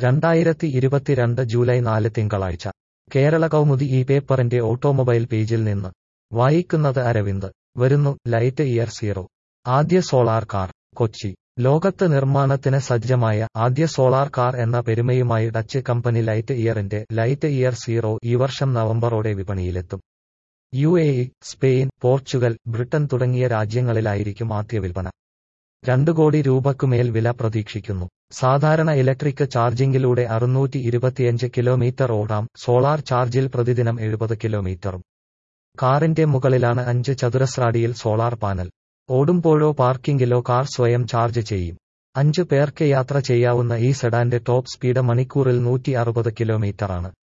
രണ്ടായിരത്തി ഇരുപത്തിരണ്ട് ജൂലൈ നാല് തിങ്കളാഴ്ച കേരള കൗമുദി ഈ പേപ്പറിന്റെ ഓട്ടോമൊബൈൽ പേജിൽ നിന്ന് വായിക്കുന്നത് അരവിന്ദ് വരുന്നു ലൈറ്റ് ഇയർ സീറോ ആദ്യ സോളാർ കാർ കൊച്ചി ലോകത്ത് നിർമ്മാണത്തിന് സജ്ജമായ ആദ്യ സോളാർ കാർ എന്ന പെരുമയുമായി ഡച്ച് കമ്പനി ലൈറ്റ് ഇയറിന്റെ ലൈറ്റ് ഇയർ സീറോ ഈ വർഷം നവംബറോടെ വിപണിയിലെത്തും U A E Spain Portugal Britain തുടങ്ങിയ രാജ്യങ്ങളിലായിരിക്കും ആദ്യ വിൽപ്പന രണ്ടു കോടി രൂപക്കുമേൽ വില പ്രതീക്ഷിക്കുന്നു സാധാരണ ഇലക്ട്രിക് ചാർജിംഗിലൂടെ അറുന്നൂറ്റി ഇരുപത്തിയഞ്ച് കിലോമീറ്റർ ഓടാം സോളാർ ചാർജിൽ പ്രതിദിനം എഴുപത് കിലോമീറ്ററും കാറിന്റെ മുകളിലാണ് അഞ്ച് ചതുരശ്രാടിയിൽ സോളാർ പാനൽ ഓടുമ്പോഴോ പാർക്കിംഗിലോ കാർ സ്വയം ചാർജ് ചെയ്യും അഞ്ചു പേർക്ക് യാത്ര ചെയ്യാവുന്ന ഈ സെഡാന്റെ ടോപ്പ് സ്പീഡ് മണിക്കൂറിൽ നൂറ്റി അറുപത് കിലോമീറ്ററാണ്